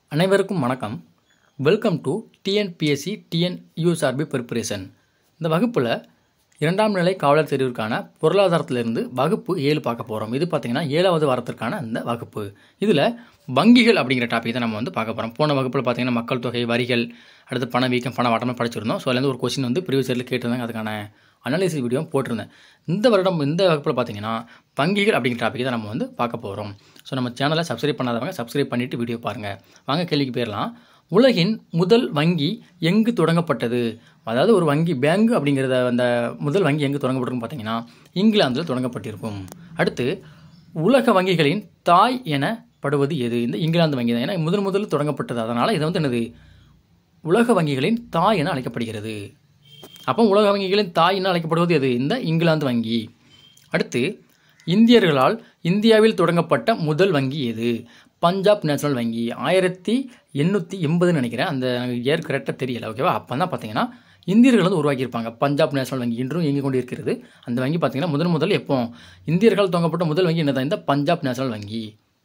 அனைவருக்கும் வணக்கம் welcome to TNPSC TN USRB preparation இந்த வகுப்பில் இரண்டாம் நிலை காவலர் தேர்விற்கான பொருளாதாரத்திலிருந்து வகுப்பு ஏழு பார்க்க போகிறோம் இது பார்த்திங்கன்னா ஏழாவது வாரத்திற்கான இந்த வகுப்பு இதில் வங்கிகள் அப்படிங்கிற டாபிக் தான் நம்ம வந்து பார்க்க போகிறோம் போன வகுப்பில் பார்த்திங்கன்னா மக்கள் தொகை வரிகள் அடுத்து பணவீக்கம் பண வாட்டமே படிச்சிருந்தோம் ஸோ அதுலேருந்து ஒரு கொஸ்டின் வந்து ப்ரீவியஸ் இயரில் கேட்டிருந்தாங்க அதுக்கான அனாலிசிஸ் வீடியோ போட்டிருந்தேன் இந்த வருடம் இந்த வகுப்பில் பார்த்தீங்கன்னா வங்கிகள் அப்படிங்கிற டாபிக் தான் நம்ம வந்து பார்க்க போகிறோம் ஸோ நம்ம சேனலை சப்ஸ்கிரைப் பண்ணாதவங்க சப்ஸ்கிரைப் பண்ணிவிட்டு வீடியோ பாருங்கள் வாங்க கேள்விக்கு போயிடலாம் உலகின் முதல் வங்கி எங்கு தொடங்கப்பட்டது அதாவது ஒரு வங்கி பேங்க் அப்படிங்கிறத அந்த முதல் வங்கி எங்கு தொடங்கப்பட்டிருக்கும் பார்த்தீங்கன்னா இங்கிலாந்தில் தொடங்கப்பட்டிருக்கும் அடுத்து உலக வங்கிகளின் தாய் எனப்படுவது எது இந்த இங்கிலாந்து வங்கி தான் ஏன்னா முதல் முதல்ல தொடங்கப்பட்டது அதனால் இதை வந்து என்னது உலக வங்கிகளின் தாய் என அழைக்கப்படுகிறது அப்போ உலக வங்கிகளின் தாய் என அழைக்கப்படுவது எது இந்த இங்கிலாந்து வங்கி அடுத்து இந்தியர்களால் இந்தியாவில் தொடங்கப்பட்ட முதல் வங்கி எது பஞ்சாப் நேஷனல் வங்கி ஆயிரத்தி எண்ணூற்றி எண்பதுன்னு நினைக்கிறேன் அந்த இயர் கரெக்டாக தெரியல ஓகேவா அப்போ தான் பார்த்தீங்கன்னா இந்தியர்கள் வந்து உருவாக்கியிருப்பாங்க பஞ்சாப் நேஷனல் வங்கி இன்றும் இயங்கிக் கொண்டு இருக்கிறது அந்த வங்கி பார்த்தீங்கன்னா முதன் முதல் எப்போ இந்தியர்களால் தொடங்கப்பட்ட முதல் வங்கி என்னதான் இந்த பஞ்சாப் நேஷனல் வங்கி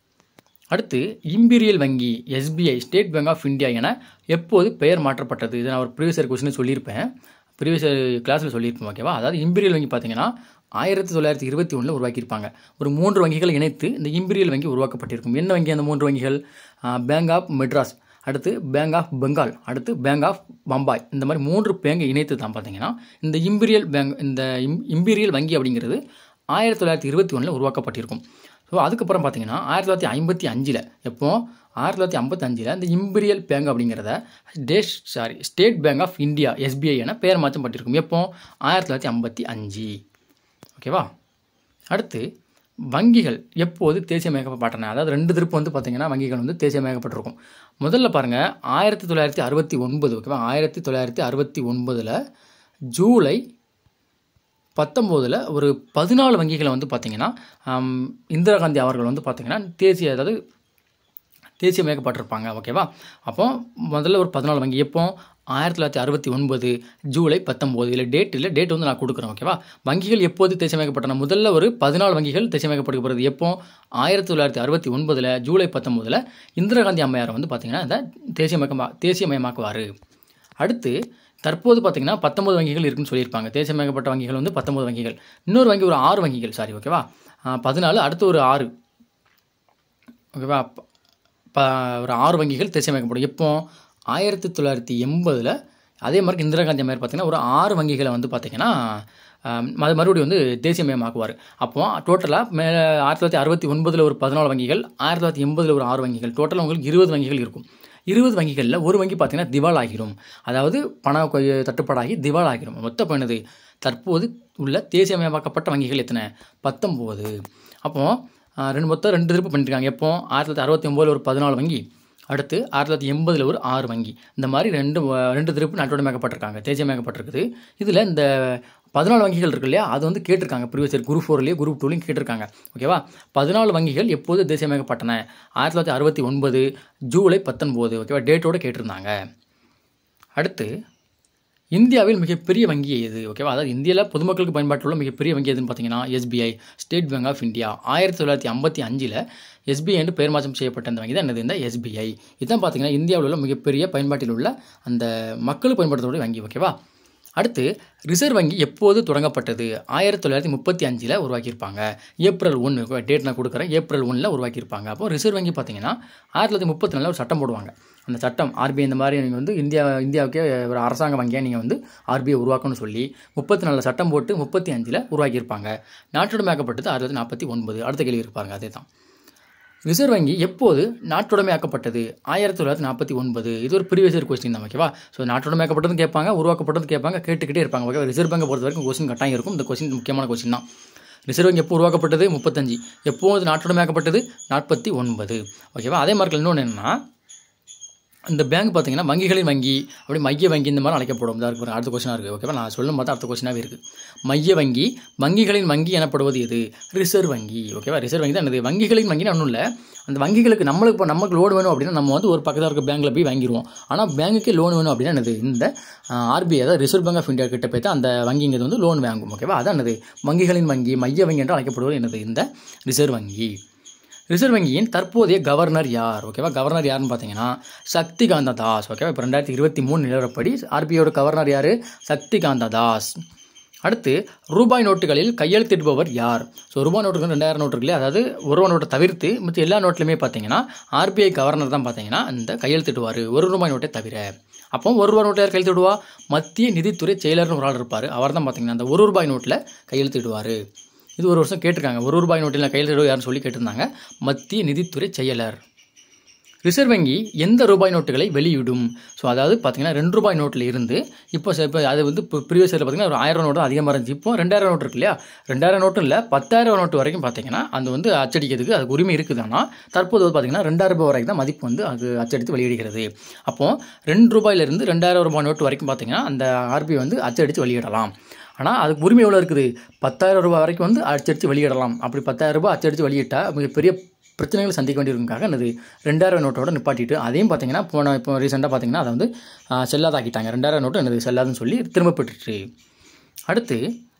அடுத்து இம்பீரியல் வங்கி SBI state bank of India என எப்போது பெயர் மாற்றப்பட்டது இதை நான் ஒரு ப்ரீவியஸ் இயர் கொஸ்டின் சொல்லியிருப்பேன் ப்ரீவியஸ் கிளாஸில் சொல்லியிருப்பேன் ஓகேவா அதாவது இம்பீரியல் வங்கி பார்த்தீங்கன்னா ஆயிரத்தி தொள்ளாயிரத்தி இருபத்தி ஒன்றில் உருவாக்கியிருப்பாங்க ஒரு மூன்று வங்கிகளை இணைத்து இந்த இம்பீரியல் வங்கி உருவாக்கப்பட்டிருக்கும் என்ன வங்கி அந்த மூன்று வங்கிகள் பேங்க் ஆஃப் மெட்ராஸ் அடுத்து பேங்க் ஆஃப் பெங்கால் அடுத்து பேங்க் ஆஃப் பம்பாய் இந்த மாதிரி மூன்று பேங்கை இணைத்து தான் பார்த்தீங்கன்னா இந்த இம்பீரியல் பேங்க் இந்த இம்பீரியல் வங்கி அப்படிங்கிறது ஆயிரத்தி தொள்ளாயிரத்தி இருபத்தி ஒன்றில் உருவாக்கப்பட்டிருக்கும் ஸோ அதுக்கப்புறம் பார்த்தீங்கன்னா ஆயிரத்தி தொள்ளாயிரத்தி ஐம்பத்தி அஞ்சில் எப்போ ஆயிரத்தி தொள்ளாயிரத்தி ஐம்பத்தஞ்சில் இந்த இம்பீரியல் பேங்க் அப்படிங்கிறத dash sorry state bank of India SBI என பெயர் மாற்றப்பட்டிருக்கும் எப்போ ஆயிரத்தி தொள்ளாயிரத்தி ஐம்பத்தி அஞ்சு ஓகேவா அடுத்து வங்கிகள் எப்போது தேசியமயக்கப்பட்டன அதாவது ரெண்டு திருப்பு வந்து பார்த்திங்கன்னா வங்கிகள் வந்து தேசியமயக்கப்பட்டிருக்கும் முதல்ல பாருங்கள் ஆயிரத்தி தொள்ளாயிரத்தி அறுபத்தி ஒன்பது ஓகேவா ஆயிரத்தி தொள்ளாயிரத்தி அறுபத்தி ஒன்பதில் ஜூலை பத்தொம்போதில் ஒரு பதினாலு வங்கிகளை வந்து பார்த்திங்கன்னா இந்திரா காந்தி அவர்கள் வந்து பார்த்திங்கன்னா தேசிய அதாவது தேசியமயக்கப்பட்டிருப்பாங்க ஓகேவா அப்போ முதல்ல ஒரு பதினாலு வங்கி எப்போ ஆயிரத்தி தொள்ளாயிரத்தி அறுபத்தி ஒன்பது ஜூலை பத்தொம்போது இல்லை டேட் இல்லை டேட் வந்து நான் கொடுக்குறேன் ஓகேவா வங்கிகள் எப்போது தேசியமயக்கப்பட்டன முதல்ல ஒரு பதினாலு வங்கிகள் தேசியமயக்கப்படுகிறது எப்போ ஆயிரத்தி தொள்ளாயிரத்தி அறுபத்தி ஒன்பதில் ஜூலை பத்தொம்போதில் இந்திரா காந்தி அம்மையார் வந்து பார்த்திங்கன்னா இந்த தேசியமயக்கமா தேசியமயமாக்குவார் அடுத்து தற்போது பார்த்திங்கன்னா பத்தொம்பது வங்கிகள் இருக்குன்னு சொல்லியிருப்பாங்க தேசியமயக்கப்பட்ட வங்கிகள் வந்து பத்தொம்பது வங்கிகள் இன்னொரு வங்கி ஒரு ஆறு வங்கிகள் சாரி ஓகேவா பதினாலு அடுத்து ஒரு ஆறு ஓகேவா ப ஒரு ஆறு வங்கிகள் தேசியமயக்கப்படும் எப்போ ஆயிரத்தி தொள்ளாயிரத்தி எண்பதில் அதே மாதிரி இந்திரா காந்தி மாதிரி பார்த்திங்கன்னா ஒரு ஆறு வங்கிகளை வந்து பார்த்திங்கன்னா அது மறுபடியும் வந்து தேசியமயமாக்குவார் அப்போ டோட்டலாக மேலே ஆயிரத்தி தொள்ளாயிரத்தி அறுபத்தி ஒன்பதில் ஒரு பதினாலு வங்கிகள் ஆயிரத்தி தொள்ளாயிரத்தி எண்பதில் ஒரு ஆறு வங்கிகள் டோட்டலாக உங்களுக்கு இருபது வங்கிகள் இருக்கும் இருபது வங்கிகளில் ஒரு வங்கி பார்த்திங்கன்னா திவால் ஆகிரும் அதாவது பண தட்டுப்பாடாகி திவால் ஆகிரும் மொத்த பண்ணது தற்போது உள்ள தேசியமயமாக்கப்பட்ட வங்கிகள் எத்தனை பத்தொம்போது அப்போது ரெண்டு மொத்தம் ரெண்டு திருப்பு பண்ணியிருக்காங்க எப்போ ஆயிரத்தி தொள்ளாயிரத்தி அறுபத்தி ஒம்போதில் ஒரு பதினாலு வங்கி அடுத்து ஆயிரத்தி தொள்ளாயிரத்தி எண்பதில் ஒரு ஆறு வங்கி இந்த மாதிரி ரெண்டு ரெண்டு திருப்பு நாட்டோட மேக்கப்பட்டிருக்காங்க தேசியமயக்கப்பட்டிருக்குது இதில் இந்த பதினாலு வங்கிகள் இருக்கு இல்லையா அது வந்து கேட்டிருக்காங்க ப்ரீவியஸ் இயர் குரூப் ஃபோர்லேயே குரூப் டூலையும் கேட்டிருக்காங்க ஓகேவா பதினாலு வங்கிகள் எப்போது தேசியமயக்கப்பட்டன ஆயிரத்தி தொள்ளாயிரத்தி அறுபத்தி ஒன்பது ஜூலை பத்தொன்பது ஓகேவா டேட்டோடு கேட்டிருந்தாங்க அடுத்து இந்தியாவில் மிகப்பெரிய வங்கி எது ஓகேவா அதாவது இந்தியாவில் பொதுமக்களுக்கு பயன்பாட்டில் உள்ள மிகப்பெரிய வங்கி எதுன்னு பார்த்தீங்கன்னா SBI state bank of India ஆயிரத்தி தொள்ளாயிரத்தி ஐம்பத்தி அஞ்சில் எஸ்பிஐ என்று பெயர் மாற்றம் செய்யப்பட்ட அந்த வங்கி தான் என்னது இந்த எஸ்பிஐ இதுதான் பார்த்தீங்கன்னா இந்தியாவில் உள்ள மிகப்பெரிய பயன்பாட்டில் உள்ள அந்த மக்கள் பயன்படுத்தக்கூடிய வங்கி ஓகேவா அடுத்து ரிசர்வ் வங்கி எப்போது தொடங்கப்பட்டது ஆயிரத்தி தொள்ளாயிரத்தி முப்பத்தி அஞ்சில் உருவாக்கியிருப்பாங்க ஏப்ரல் ஒன்று டேட் நான் கொடுக்குறேன் ஏப்ரல் ஒன்றில் உருவாக்கியிருப்பாங்க அப்போ ரிசர்வ் வங்கி பார்த்தீங்கன்னா ஆயிரத்தி தொள்ளாயிரத்தி முப்பத்தி நாலில் ஒரு சட்டம் போடுவாங்க அந்த சட்டம் ஆர்பிஐ இந்த மாதிரி நீங்கள் வந்து இந்தியா இந்தியாவுக்கே ஒரு அரசாங்க வங்கியாக நீங்கள் வந்து ஆர்பிஐ உருவாக்கணும்னு சொல்லி முப்பத்தி நாலில் சட்டம் போட்டு முப்பத்தி அஞ்சில் உருவாக்கியிருப்பாங்க நாட்டுடைமையாக்கப்பட்டது ஆயிரத்தி தொள்ளாயிரத்தி நாற்பத்தி ஒன்பது அடுத்த கேள்வி இருப்பாங்க அதே தான் ரிசர்வ் வங்கி எப்போது நாட்டுடைமையாக்கப்பட்டது ஆயிரத்தி தொள்ளாயிரத்தி நாற்பத்தி ஒன்பது இது ஒரு ப்ரீவியஸ் இயர் கொஸ்டின் தான் ஓகேவா ஸோ நாட்டுடைமையாக்கப்பட்டதும் கேட்பாங்க உருவாக்கப்பட்டது கேட்பாங்க கேட்டுக்கிட்டே இருப்பாங்க ஓகே ரிசர்வ் பேங்கை பொறுத்த வரைக்கும் கொஸ்டின் கட்டாயம் இருக்கும் இந்த கொஸ்டின் முக்கியமான கொஸ்டின் தான் ரிசர்வ் வங்கி எப்போ உருவாக்கப்பட்டது முப்பத்தஞ்சு எப்போது நாட்டுடைமையாக்கப்பட்டது நாற்பத்தி ஒன்பது ஓகேவா அதே மாதிரி இன்னொன்று என்னென்னா இந்த பேங்க் பார்த்தீங்கன்னா வங்கிகளின் வங்கி அப்படி மைய வங்கி இந்த மாதிரி அழைக்கப்படும் இதாக இருக்கு அடுத்த கொஸ்டினாக இருக்குது ஓகேவா நான் சொல்லும் பார்த்தா அடுத்த கொஸ்டினாகவே இருக்குது மைய வங்கி வங்கிகளின் வங்கி எனப்படுவது எது ரிசர்வ் வங்கி ஓகேவா ரிசர்வ் வங்கி தான் என்னது வங்கிகளின் வங்கின்னு ஒன்றும் இல்லை அந்த வங்கிகளுக்கு நம்மளுக்கு இப்போ நமக்கு லோன் வேணும் அப்படின்னா நம்ம வந்து ஒரு பக்கத்தில் இருக்க பேங்க்கில் போய் வாங்கிடுவோம் ஆனால் பேங்குக்கு லோன் வேணும் அப்படின்னா என்னது இந்த ஆர்பிஐ அதாவது ரிசர்வ் பேங்க் ஆஃப் இந்தியா கிட்ட போய் தான் அந்த வங்கிங்கிறது வந்து லோன் வாங்கும் ஓகேவா அதான் என்னது வங்கிகளின் வங்கி மைய வங்கி என்று அழைக்கப்படுவது என்னது இந்த ரிசர்வ் வங்கி ரிசர்வ் வங்கியின் தற்போதைய கவர்னர் யார் ஓகேவா கவர்னர் யாருன்னு பார்த்தீங்கன்னா சக்திகாந்த தாஸ் ஓகேவா இப்போ ரெண்டாயிரத்தி இருபத்தி மூணு நிலவரப்படி ஆர்பிஐயோட கவர்னர் யார் சக்திகாந்த தாஸ் அடுத்து ரூபாய் நோட்டுகளில் கையெழுத்திடுபவர் யார் ஸோ ரூபாய் நோட்டுகள் ரெண்டாயிரம் நோட்டு இருக்குல்லையா அதாவது ஒரு ரூபாய் நோட்டை தவிர்த்து மற்ற எல்லா நோட்லையுமே பார்த்தீங்கன்னா ஆர்பிஐ கவர்னர் தான் பார்த்தீங்கன்னா இந்த கையெழுத்திடுவார் ஒரு ரூபாய் நோட்டை தவிர அப்போ ஒரு ரூபாய் நோட்டை யார் கையெழுத்திடுவா மத்திய நிதித்துறை செயலர்னு ஒரு ஆள் இருப்பார் அவர் தான் பார்த்தீங்கன்னா அந்த ஒரு ரூபாய் நோட்டில் கையெழுத்திடுவார் இது ஒரு வருஷம் கேட்டிருக்காங்க ஒரு ரூபாய் நோட்டில் கையெழுத்திடுவோம் யாருன்னு சொல்லி கேட்டிருந்தாங்க மத்திய நிதித்துறை செயலர் ரிசர்வ் வங்கி எந்த ரூபாய் நோட்டுகளை வெளியிடும் ஸோ அதாவது பார்த்தீங்கன்னா ரெண்டு ரூபாய் நோட்டில் இருந்து இப்போ ச- இப்போ அது வந்து இப்போ ப்ரீவியஸ் இயரில் பார்த்தீங்கன்னா ஒரு ஆயிரம் நோட்டு அதிகமாக இருந்துச்சு இப்போ ரெண்டாயிரம் நோட்டு இருக்கு இல்லையா ரெண்டாயிரம் நோட்டு இல்லை பத்தாயிரம் நோட்டு வரைக்கும் பார்த்தீங்கன்னா அது வந்து அச்சடிக்கிறதுக்கு அதுக்கு உரிமை இருக்குது ஆனால் தற்போது வந்து பார்த்தீங்கன்னா ரெண்டாயிரம் ரூபாய் வரைக்கும் தான் மதிப்பு வந்து அது அச்சடித்து வெளியிடுகிறது அப்போது ரெண்டு ரூபாயிலிருந்து ரெண்டாயிரம் ரூபாய் நோட்டு வரைக்கும் பார்த்தீங்கன்னா அந்த ஆர்பிஐ வந்து அச்சடித்து வெளியிடலாம் ஆனால் அதுக்கு உரிமை எவ்வளோ இருக்குது பத்தாயிரம் ரூபாய் வரைக்கும் வந்து அச்சடித்து வெளியிடலாம் அப்படி பத்தாயிரம் ரூபாய் அச்சடித்து வெளியிட்டால் மிகப்பெரிய பிரச்சனைகளை சந்திக்க வேண்டியிருக்காக என்னது ரெண்டாயிரம் நோட்டோட நிப்பாட்டிட்டு அதையும் பார்த்தீங்கன்னா போன இப்போ ரீசெண்டாக பார்த்தீங்கன்னா அதை வந்து ஆ, செல்லாதாக்கிட்டாங்க ரெண்டாயிரம் நோட்டு என்னது செல்லாதுன்னு சொல்லி திரும்ப பெற்றுட்டு அடுத்து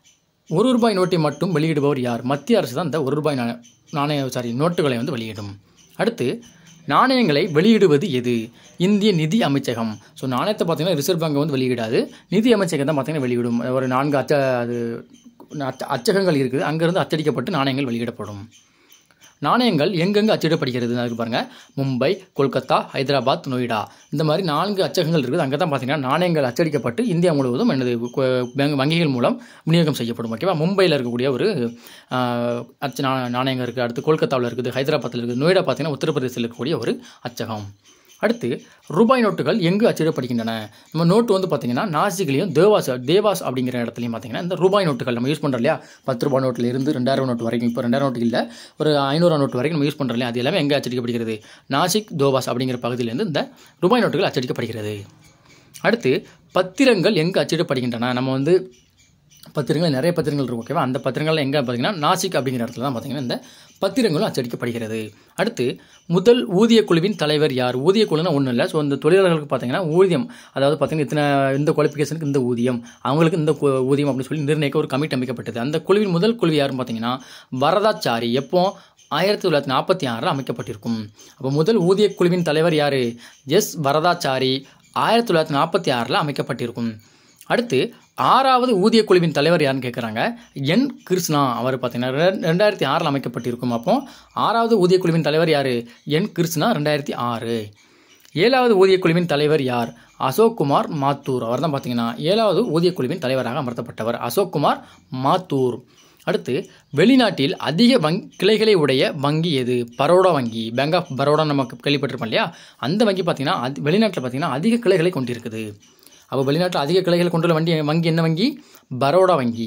ஒரு ரூபாய் நோட்டை மட்டும் வெளியிடுபவர் யார் மத்திய அரசு தான் இந்த ஒரு ரூபாய் நாணய நாணய சாரி நோட்டுகளை வந்து வெளியிடும் அடுத்து நாணயங்களை வெளியிடுவது எது இந்திய நிதி அமைச்சகம் ஸோ நாணயத்தை பார்த்தீங்கன்னா ரிசர்வ் பேங்க் வந்து வெளியிடாது நிதி அமைச்சகம் தான் பார்த்தீங்கன்னா வெளியிடும் ஒரு நான்கு அச்ச அது அச்ச- அச்சகங்கள் இருக்குது அங்கேருந்து அச்சடிக்கப்பட்டு நாணயங்கள் வெளியிடப்படும் நாணயங்கள் எங்கெங்கே அச்சிடப்படுகிறது அதுக்கு பாருங்கள் மும்பை கொல்கத்தா ஹைதராபாத் நொய்டா இந்த மாதிரி நான்கு அச்சகங்கள் இருக்குது அங்கே தான் பார்த்தீங்கன்னா நாணயங்கள் அச்சடிக்கப்பட்டு இந்தியா முழுவதும் என்னது கொ- பேங்க் வங்கிகள் மூலம் விநியோகம் செய்யப்படும் ஓகேவா மும்பையில் இருக்கக்கூடிய ஒரு ஆஹ், அச்ச நா- நாணயங்கள் இருக்குது அடுத்து கொல்கத்தாவில் இருக்குது ஹைதராபாத்தில் இருக்குது நொய்டா பார்த்தீங்கன்னா உத்தரப்பிரதேசத்தில் இருக்கக்கூடிய ஒரு அச்சகம் அடுத்து ரூபாய் நோட்டுகள் எங்கு அச்சிடப்படுகின்றன நம்ம நோட்டு வந்து பார்த்தீங்கன்னா நாசிக்லேயும் தேவாஸ் தேவாஸ் அப்படிங்கிற இடத்துலையும் பார்த்தீங்கன்னா இந்த ரூபாய் நோட்டுகள் நம்ம யூஸ் பண்ணுறோம் இல்லையா பத்து ரூபாய் நோட்டில் இருந்து ரெண்டாயிரம் நோட்டு வரைக்கும் இப்போ ரெண்டாயிரம் நோட்டு இல்லை ஒரு ஐநூறு நோட்டு வரைக்கும் நம்ம யூஸ் பண்ணுறோம் இல்லையா அது எல்லாமே எங்கே அச்சடிக்கப்படுகிறது நாசிக் தோவாஸ் அப்படிங்கிற பகுதியிலேருந்து இந்த ரூபாய் நோட்டுகள் அச்சடிக்கப்படுகிறது அடுத்து பத்திரங்கள் எங்கு அச்சிடப்படுகின்றன நம்ம வந்து பத்திரங்கள் நிறைய பத்திரங்கள் இருக்கும் ஓகேவா அந்த பத்திரங்கள் எங்கே பார்த்தீங்கன்னா நாசிக் அப்படிங்கிற இடத்துல தான் பார்த்தீங்கன்னா இந்த பத்திரங்களும் அச்சடிக்கப்படுகிறது அடுத்து முதல் ஊதிய குழுவின் தலைவர் யார் ஊதிய குழுனா ஒன்றும் இல்லை ஸோ இந்த தொழிலாளர்களுக்கு பார்த்தீங்கன்னா ஊதியம் அதாவது பார்த்தீங்கன்னா இத்தனை இந்த குவாலிஃபிகேஷனுக்கு இந்த ஊதியம் அவங்களுக்கு இந்த கு- ஊதியம் அப்படின்னு சொல்லி நிர்ணயிக்க ஒரு கமிட்டி அமைக்கப்பட்டது அந்த குழுவின் முதல் குழு யாருன்னு பார்த்தீங்கன்னா வரதாச்சாரி எப்போ ஆயிரத்தி தொள்ளாயிரத்தி நாற்பத்தி ஆறில் அமைக்கப்பட்டிருக்கும் அப்போ முதல் ஊதிய குழுவின் தலைவர் யார் எஸ் வரதாச்சாரி ஆயிரத்தி தொள்ளாயிரத்தி நாற்பத்தி ஆறில் அமைக்கப்பட்டிருக்கும் அடுத்து ஆறாவது ஊதிய குழுவின் தலைவர் யாருன்னு கேட்குறாங்க என் கிருஷ்ணா அவர் பார்த்தீங்கன்னா ரெ- ரெண்டாயிரத்தி ஆறில் அமைக்கப்பட்டிருக்கும் அப்போ ஆறாவது ஊதிய குழுவின் தலைவர் யார் என் கிருஷ்ணா ரெண்டாயிரத்தி ஆறு ஏழாவது ஊதிய குழுவின் தலைவர் யார் அசோக் குமார் மாத்தூர் அவர் தான் பார்த்தீங்கன்னா ஏழாவது ஊதிய குழுவின் தலைவராக அமர்த்தப்பட்டவர் அசோக் குமார் மாத்தூர் அடுத்து வெளிநாட்டில் அதிக வங் கிளைகளை உடைய வங்கி எது பரோடா வங்கி பேங்க் ஆஃப் பரோடா நமக்கு கேள்விப்பட்டிருப்போம் இல்லையா அந்த வங்கி பார்த்தீங்கன்னா அது வெளிநாட்டில் பார்த்தீங்கன்னா அதிக கிளைகளை கொண்டிருக்குது அப்போ வெளிநாட்டில் அதிக கிளைகளை கொண்டுள்ள வண்டி வங்கி என்ன வங்கி பரோடா வங்கி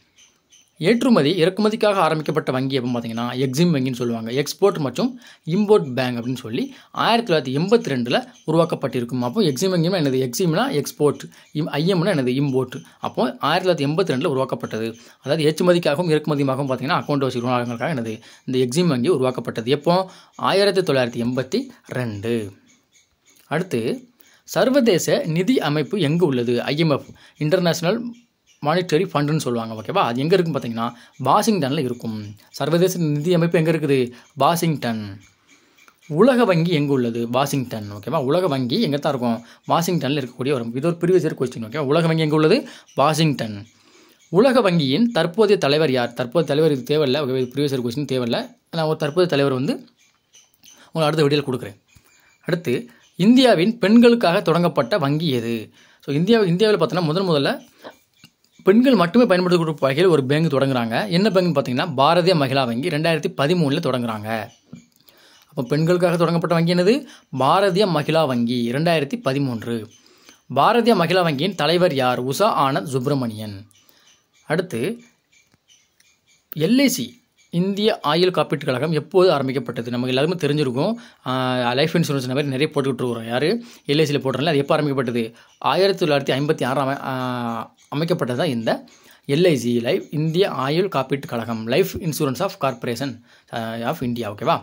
ஏற்றுமதி இறக்குமதிக்காக ஆரம்பிக்கப்பட்ட வங்கி எப்போ பார்த்தீங்கன்னா எக்ஸிம் வங்கின்னு சொல்லுவாங்க எக்ஸ்போர்ட் மற்றும் இம்போர்ட் பேங்க் அப்படின்னு சொல்லி ஆயிரத்தி தொள்ளாயிரத்தி எண்பத்தி ரெண்டில் உருவாக்கப்பட்டிருக்கும் அப்போ எக்ஸிம் வங்கினா என்னது எக்ஸிம்னா எக்ஸ்போர்ட் இம் ஐஎம்னா என்னது இம்போர்ட் அப்போ ஆயிரத்தி தொள்ளாயிரத்தி எண்பத்தி ரெண்டில் உருவாக்கப்பட்டது அதாவது ஏற்றுமதிக்காகவும் இறக்குமதியாகவும் பார்த்தீங்கன்னா அக்கௌண்ட் வசதி உருவாக்கங்களுக்காக என்னது இந்த எக்ஸிம் வங்கி உருவாக்கப்பட்டது எப்போ ஆயிரத்தி தொள்ளாயிரத்தி எண்பத்தி ரெண்டு அடுத்து சர்வதேச நிதி அமைப்பு எங்கே உள்ளது ஐஎம்எஃப் இன்டர்நேஷ்னல் மானிட்டரி ஃபண்டுன்னு சொல்லுவாங்க ஓகேவா அது எங்கே இருக்குன்னு பார்த்தீங்கன்னா வாஷிங்டனில் இருக்கும் சர்வதேச நிதி அமைப்பு எங்கே இருக்குது வாஷிங்டன் உலக வங்கி எங்கே உள்ளது வாஷிங்டன் ஓகேவா உலக வங்கி எங்கே தான் இருக்கும் வாஷிங்டனில் இருக்கக்கூடிய ஒரு இது ஒரு ப்ரீவியஸ் இயர் கொஸ்டின் ஓகேவா உலக வங்கி எங்கே உள்ளது வாஷிங்டன் உலக வங்கியின் தற்போதைய தலைவர் யார் தற்போதைய தலைவர் இது தேவையில்லை ப்ரீவியஸ் இயர் கொஸ்டின் தேவையில்லை நான் ஒரு தற்போதைய தலைவர் வந்து உங்களுக்கு அடுத்த வீடியோவில் கொடுக்குறேன் அடுத்து இந்தியாவின் பெண்களுக்காக தொடங்கப்பட்ட வங்கி எது ஸோ இந்தியா இந்தியாவில் பார்த்தோன்னா முதன் முதல்ல பெண்கள் மட்டுமே பயன்படுத்தக்கூடிய வகையில் ஒரு பேங்க் தொடங்குறாங்க என்ன பேங்க்னு பார்த்தீங்கன்னா பாரதிய மகிழா வங்கி ரெண்டாயிரத்தி பதிமூணில் தொடங்குறாங்க அப்போ பெண்களுக்காக தொடங்கப்பட்ட வங்கி என்னது பாரதிய மகிழா வங்கி ரெண்டாயிரத்தி பதிமூன்று பாரதிய மகிழா வங்கியின் தலைவர் யார் உஷா ஆனந்த் சுப்பிரமணியன் அடுத்து எல்ஐசி இந்திய ஆயுள் காப்பீட்டு கழகம் எப்போது ஆரம்பிக்கப்பட்டது நமக்கு எல்லாருமே தெரிஞ்சிருக்கும் லைஃப் இன்சூரன்ஸ் இந்த மாதிரி நிறைய போட்டுக்கிட்டு இருக்கிறோம் யார் எல்ஐசியில் போடுறோம்ல அது எப்போ ஆரம்பிக்கப்பட்டது ஆயிரத்தி தொள்ளாயிரத்தி ஐம்பத்தி ஆறாம் அமைக்கப்பட்டது தான் இந்த எல்ஐசி லைஃப் இந்திய ஆயுள் காப்பீட்டு கழகம் life insurance of corporation of India ஓகேவா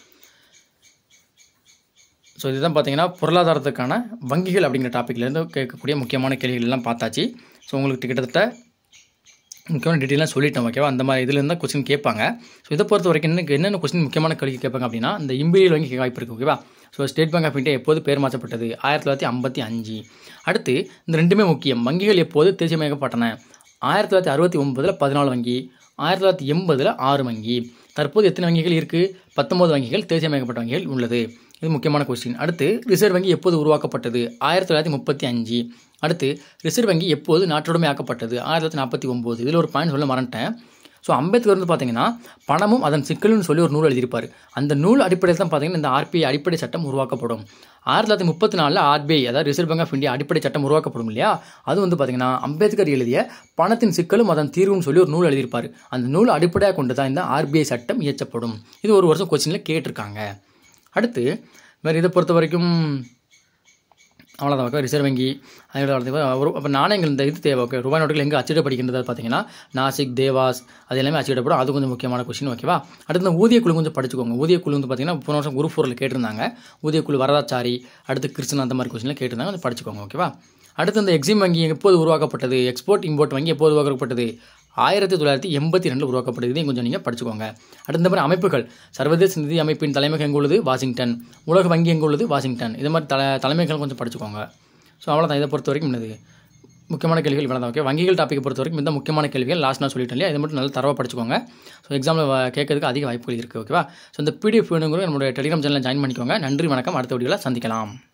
ஸோ இதுதான் பார்த்தீங்கன்னா பொருளாதாரத்துக்கான வங்கிகள் அப்படிங்கிற டாப்பிக்லேருந்து கேட்கக்கூடிய முக்கியமான கேள்விகள் எல்லாம் பார்த்தாச்சு ஸோ உங்களுக்கு கிட்டத்தட்ட முக்கியமான டீட்டெயிலாக சொல்லிட்டேன் ஓகேவா அந்த மாதிரி இதில் இருந்தால் கொஸ்டின் கேட்பாங்க ஸோ இதை பொறுத்த வரைக்கும் என்ன என்னென்ன கொஸ்டின் முக்கியமான கேள்வி கேட்பாங்க அப்படின்னா இந்த இம்பீரியல் வங்கி கேட்க வாய்ப்பு இருக்குது ஓகேவா so state bank of India எப்போது பேர் மாற்றப்பட்டது ஆயிரத்தி தொள்ளாயிரத்தி ஐம்பத்தி அஞ்சு அடுத்து இந்த ரெண்டுமே முக்கியம் வங்கிகள் எப்போது தேசியமயக்கப்பட்டன ஆயிரத்தி தொள்ளாயிரத்தி அறுபத்தி ஒன்பதில் பதினாலு வங்கி ஆயிரத்தி தொள்ளாயிரத்தி எண்பதில் ஆறு வங்கி தற்போது எத்தனை வங்கிகள் இருக்குது பத்தொன்பது வங்கிகள் தேசியமயக்கப்பட்ட வங்கிகள் உள்ளது இது முக்கியமான கொஸ்டின் அடுத்து ரிசர்வ் வங்கி எப்போது உருவாக்கப்பட்டது ஆயிரத்தி தொள்ளாயிரத்தி முப்பத்தி அஞ்சு அடுத்து ரிசர்வ் வங்கி எப்போது நாட்டுடைமை ஆக்கப்பட்டது ஆயிரத்தி தொள்ளாயிரத்தி நாற்பத்தி ஒம்பது இதில் ஒரு பாயிண்ட் சொல்ல மறந்துட்டேன் ஸோ அம்பேத்கர் வந்து பார்த்தீங்கன்னா பணமும் அதன் சிக்கல்னு சொல்லி ஒரு நூல் எழுதியிருப்பார் அந்த நூல் அடிப்படையில் தான் பார்த்தீங்கன்னா இந்த ஆர்பிஐ அடிப்படை சட்டம் உருவாக்கப்படும் ஆயிரத்தி தொள்ளாயிரத்தி முப்பத்தி நாலில் ஆர்பிஐ அதாவது ரிசர்வ் பேங்க் ஆஃப் இந்தியா அடிப்படை சட்டம் உருவாக்கப்படும் இல்லையா அது வந்து பார்த்தீங்கன்னா அம்பேத்கர் எழுதிய பணத்தின் சிக்கலும் அதன் தீர்வுன்னு சொல்லி ஒரு நூல் எழுதியிருப்பார் அந்த நூல் அடிப்படையாக கொண்டு தான் இந்த ஆர்பிஐ சட்டம் இயற்றப்படும் இது ஒரு வருஷம் கொஸ்டினில் கேட்டிருக்காங்க அடுத்து வேறு இதை பொறுத்த வரைக்கும் அவ்வளோதான் ஓகே ரிசர்வ் வங்கி அதோட அடுத்து ஒரு அப்போ நாணயங்கள் இந்த இது தேவை ஓகே ரூபாய் நோட்டுகள் எங்கே அச்சிடப்படுகின்றது பார்த்தீங்கன்னா நாசிக் தேவாஸ் அது எல்லாமே அச்சிடப்படும் அது கொஞ்சம் முக்கியமான கொஸ்டின் ஓகேவா அடுத்து இந்த ஊதிய குழு கொஞ்சம் படிச்சுக்கோங்க ஊதிய குழு வந்து பார்த்தீங்கன்னா போன வருஷம் குரூப் ஃபோரில் கேட்டிருந்தாங்க ஊதிய குழு வரதாச்சாரி அடுத்து கிருஷ்ணன் அந்த மாதிரி கொஸ்டினில் கேட்டிருந்தாங்க கொஞ்சம் படிச்சுக்கோங்க ஓகேவா அடுத்து இந்த எக்ஸிம் வங்கி எப்போது உருவாக்கப்பட்டது எக்ஸ்போர்ட் இம்போர்ட் வங்கி எப்போது உருவாக்கப்பட்டது ஆயிரத்தி தொள்ளாயிரத்தி எண்பத்தி ரெண்டில் உருவாக்கப்பட்டது இதையும் கொஞ்சம் நீங்கள் படிச்சுக்கோங்க அடுத்த மாதிரி அமைப்புகள் சர்வதேச நிதி அமைப்பின் தலைமையகம் எங்கே உள்ளது வாஷிங்டன் உலக வங்கி எங்கே உள்ளது வாஷிங்டன் இது மாதிரி தலை தலைமைகள் கொஞ்சம் படிச்சுக்கோங்க ஸோ அவ்வளோதான் இதை பொறுத்த வரைக்கும் என்னது முக்கியமான கேள்விகள் இவ்வளோ தான் ஓகே வங்கிகள் டாப்பிக்கை பொறுத்த வரைக்கும் இந்த முக்கியமான கேள்விகள் லாஸ்ட் நான் சொல்லிட்டேன் இல்லையா இதை மட்டும் நல்லா தரவாக படிச்சுக்கோங்க ஸோ எக்ஸாமில் கேட்கறதுக்கு அதிக வாய்ப்புகள் இருக்குது ஓகேவா ஸோ இந்த பிடிஎஃப் வேணுங்கிற நம்மளுடைய டெலிகிராம் சேனலில் ஜாயின் பண்ணிக்கோங்க நன்றி வணக்கம் அடுத்த வீடியோவில் சந்திக்கலாம்